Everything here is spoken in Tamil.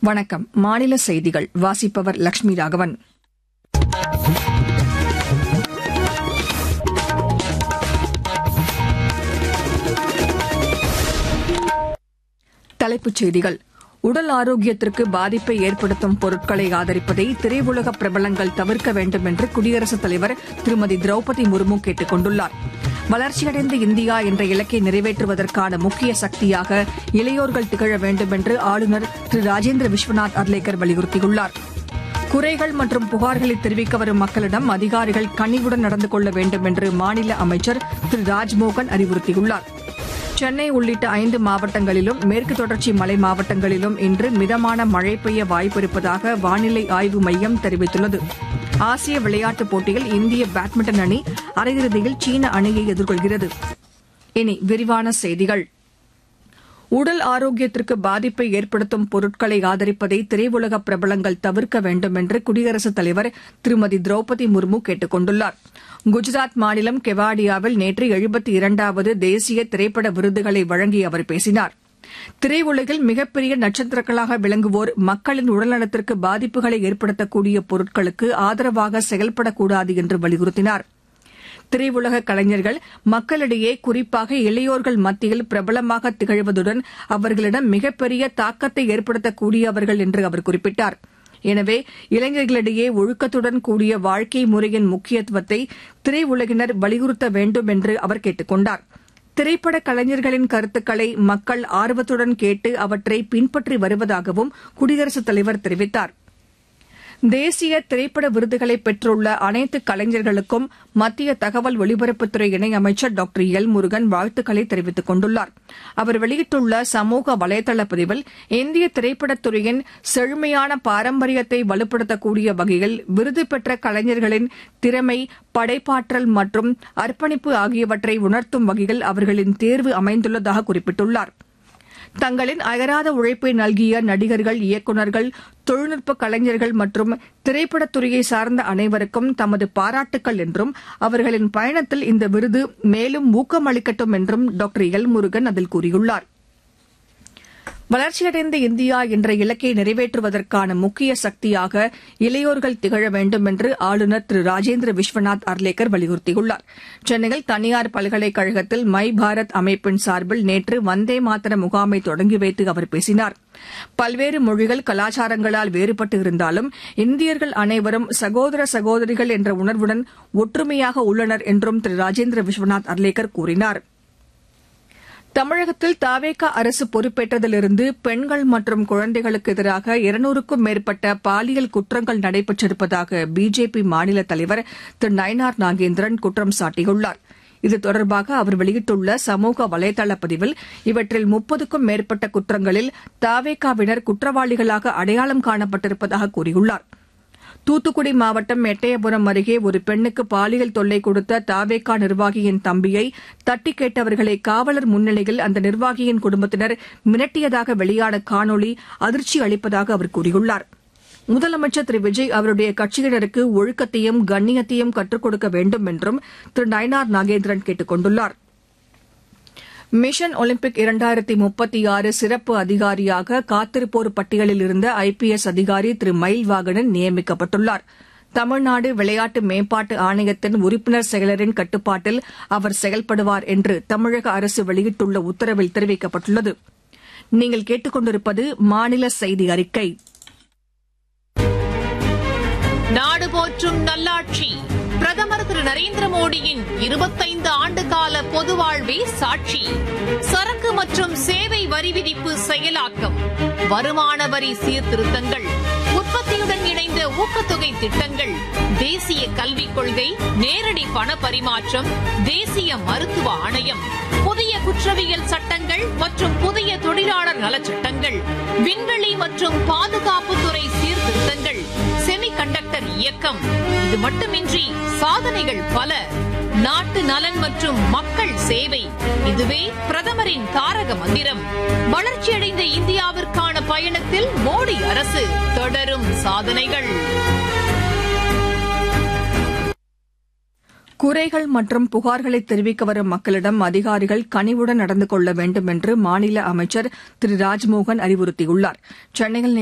வணக்கம் மாநில செய்திகள் வாசிப்பவர் லட்சுமி ராகவன் தலைப்புச் செய்திகள் உடல் ஆரோக்கியத்திற்கு பாதிப்பை ஏற்படுத்தும் பொருட்களை ஆதரிப்பதை திரையுலக பிரபலங்கள் தவிர்க்க வேண்டும் என்று குடியரசுத் தலைவர் திருமதி திரௌபதி முர்மு கேட்டுக் கொண்டுள்ளார் வளர்ச்சியடைந்த இந்தியா என்ற இலக்கை நிறைவேற்றுவதற்கான முக்கிய சக்தியாக இளையோர்கள் திகழ வேண்டும் என்று ஆளுநர் திரு ராஜேந்திர விஸ்வநாத் அர்லேக்கர் வலியுறுத்தியுள்ளார் குறைகள் மற்றும் புகார்களை தெரிவிக்க வரும் மக்களிடம் அதிகாரிகள் கனிவுடன் நடந்து கொள்ள வேண்டும் என்று மாநில அமைச்சர் திரு ராஜ்மோகன் அறிவுறுத்தியுள்ளார் சென்னை உள்ளிட்ட ஐந்து மாவட்டங்களிலும் மேற்கு தொடர்ச்சி மலை மாவட்டங்களிலும் இன்று மிதமான மழை பெய்ய வாய்ப்பிருப்பதாக வானிலை ஆய்வு மையம் தெரிவித்துள்ளது ஆசிய விளையாட்டுப் போட்டியில் இந்திய பேட்மிண்டன் அணி அரையிறுதியில் சீன அணியை எதிர்கொள்கிறது இனி விரிவான செய்திகள் உடல் ஆரோக்கியத்திற்கு பாதிப்பை ஏற்படுத்தும் பொருட்களை ஆதரிப்பதை திரையுலக பிரபலங்கள் தவிர்க்க வேண்டும் என்று குடியரசுத் தலைவர் திருமதி திரௌபதி முர்மு கேட்டுக் கொண்டுள்ளார் குஜராத் மாநிலம் கெவாடியாவில் நேற்று எழுபத்தி இரண்டாவது தேசிய திரைப்பட விருதுகளை வழங்கி அவர் பேசினார் திரையுலகில் மிகப்பெரிய நட்சத்திரங்களாக விளங்குவோர் மக்களின் உடல்நலத்திற்கு பாதிப்புகளை ஏற்படுத்தக்கூடிய பொருட்களுக்கு ஆதரவாக செயல்படக்கூடாது என்று வலியுறுத்தினார் திரையுலக கலைஞர்கள் மக்களிடையே குறிப்பாக இளையோர்கள் மத்தியில் பிரபலமாக திகழ்வதுடன் அவர்களிடம் மிகப்பெரிய தாக்கத்தை ஏற்படுத்தக்கூடியவர்கள் என்று அவர் குறிப்பிட்டார் எனவே இளைஞர்களிடையே ஒழுக்கத்துடன் கூடிய வாழ்க்கை முறையின் முக்கியத்துவத்தை திரையுலகினர் வலியுறுத்த வேண்டும் என்று அவர் கேட்டுக் கொண்டார் திரைப்பட கலைஞர்களின் கருத்துக்களை மக்கள் ஆர்வத்துடன் கேட்டு அவற்றை பின்பற்றி வருவதாகவும் குடியரசுத் தலைவர் தெரிவித்தார் தேசிய திரைப்பட விருதுகளை பெற்றுள்ள அனைத்து கலைஞர்களுக்கும் மத்திய தகவல் ஒலிபரப்புத்துறை இணையமைச்சர் டாக்டர் எல் முருகன் வாழ்த்துக்களை தெரிவித்துக் கொண்டுள்ளார் அவர் வெளியிட்டுள்ள சமூக வலைதள பதிவில் இந்திய திரைப்படத்துறையின் செழுமையான பாரம்பரியத்தை வலுப்படுத்தக்கூடிய வகையில் விருது பெற்ற கலைஞர்களின் திறமை படைப்பாற்றல் மற்றும் அர்ப்பணிப்பு ஆகியவற்றை உணர்த்தும் வகையில் அவர்களின் தேர்வு அமைந்துள்ளதாக குறிப்பிட்டுள்ளாா் தங்களின் அயராத உழைப்பை நல்கிய நடிகர்கள் இயக்குநர்கள் தொழில்நுட்ப கலைஞர்கள் மற்றும் திரைப்படத்துறையை சார்ந்த அனைவருக்கும் தமது பாராட்டுக்கள் என்றும் அவர்களின் பயணத்தில் இந்த விருது மேலும் ஊக்கமளிக்கட்டும் என்றும் டாக்டர் எல் முருகன் அதில் கூறியுள்ளார் வளர்ச்சியடைந்த இந்தியா என்ற இலக்கை நிறைவேற்றுவதற்கான முக்கிய சக்தியாக இளையோர்கள் திகழ வேண்டும் என்று ஆளுநர் திரு ராஜேந்திர விஸ்வநாத் அர்லேக்கர் வலியுறுத்தியுள்ளார் சென்னையில் தனியார் பல்கலைக்கழகத்தில் மை பாரத் அமைப்பின் சார்பில் நேற்று வந்தே மாதர முகாமை தொடங்கி வைத்து அவர் பேசினார் பல்வேறு மொழிகள் கலாச்சாரங்களால் வேறுபட்டு இருந்தாலும் இந்தியர்கள் அனைவரும் சகோதர சகோதரிகள் என்ற உணர்வுடன் ஒற்றுமையாக உள்ளனர் என்றும் திரு ராஜேந்திர விஸ்வநாத் அர்லேக்கர் கூறினாா் தமிழகத்தில் தாவேகா அரசு பொறுப்பேற்றதிலிருந்து பெண்கள் மற்றும் குழந்தைகளுக்கு எதிராக இருநூறுக்கும் மேற்பட்ட பாலியல் குற்றங்கள் நடைபெற்றிருப்பதாக பிஜேபி மாநில தலைவர் திரு நயனார் நாகேந்திரன் குற்றம் சாட்டியுள்ளார் இது தொடர்பாக அவர் வெளியிட்டுள்ள சமூக வலைதள பதிவில் இவற்றில் முப்பதுக்கும் மேற்பட்ட குற்றங்களில் தாவேகாவினர் குற்றவாளிகளாக அடையாளம் காணப்பட்டிருப்பதாக கூறியுள்ளாா் தூத்துக்குடி மாவட்டம் எட்டயபுரம் அருகே ஒரு பெண்ணுக்கு பாலியல் தொல்லை கொடுத்த தாவேகா நிர்வாகியின் தம்பியை தட்டி கேட்டவர்களை காவலர் முன்னிலையில் அந்த நிர்வாகியின் குடும்பத்தினர் மிரட்டியதாக வெளியான காணொலி அதிர்ச்சி அளிப்பதாக அவர் கூறியுள்ளார் முதலமைச்சர் திரு விஜய் அவருடைய கட்சியினருக்கு ஒழுக்கத்தையும் கண்ணியத்தையும் கற்றுக் கொடுக்க வேண்டும் என்றும் திரு நயனார் நாகேந்திரன் கேட்டுக் கொண்டுள்ளார் மிஷன் ஒலிம்பிக் இரண்டாயிரத்தி முப்பத்தி ஆறு சிறப்பு அதிகாரியாக காத்திருப்போர் பட்டியலில் இருந்த ஐபிஎஸ் அதிகாரி திரு மயில்வாகனன் நியமிக்கப்பட்டுள்ளார் தமிழ்நாடு விளையாட்டு மேம்பாட்டு ஆணையத்தின் உறுப்பினர் செயலரின் கட்டுப்பாட்டில் அவர் செயல்படுவார் என்று தமிழக அரசு வெளியிட்டுள்ள உத்தரவில் தெரிவிக்கப்பட்டுள்ளது நீங்கள் கேட்டுக்கொண்டிருப்பது மாநில செய்தி அறிக்கை நாடு போற்றும் நல்லாட்சி பிரதமர் திரு நரேந்திர மோடியின் இருபத்தைந்து ஆண்டு கால பொது வாழ்வே சாட்சி சரக்கு மற்றும் சேவை வரி விதிப்பு செயலாக்கம் வருமான வரி சீர்திருத்தங்கள் உற்பத்தியுடன் இணைந்த ஊக்கத்தொகை திட்டங்கள் தேசிய கல்விக் கொள்கை நேரடி பண பரிமாற்றம் தேசிய மருத்துவ ஆணையம் புதிய குற்றவியல் சட்டங்கள் மற்றும் புதிய தொழிலாளர் நலச்சட்டங்கள் விண்வெளி மற்றும் பாதுகாப்புத்துறை சீர்திருத்தங்கள் செமி கண்டக்டர் இயக்கம் இது மட்டுமின்றி சாதனைகள் பல நாட்டு நலன் மற்றும் மக்கள் சேவை இதுவே பிரதமரின் தாரக மந்திரம் வளர்ச்சியடைந்த இந்தியாவிற்கான பயணத்தில் மோடி அரசு தொடரும் சாதனைகள் குறைகள் மற்றும் புகார்களை தெரிவிக்க வரும் மக்களிடம் அதிகாரிகள் கனிவுடன் நடந்து கொள்ள வேண்டும் என்று மாநில அமைச்சர் திரு ராஜ்மோகன் அறிவுறுத்தியுள்ளார் சென்னையில்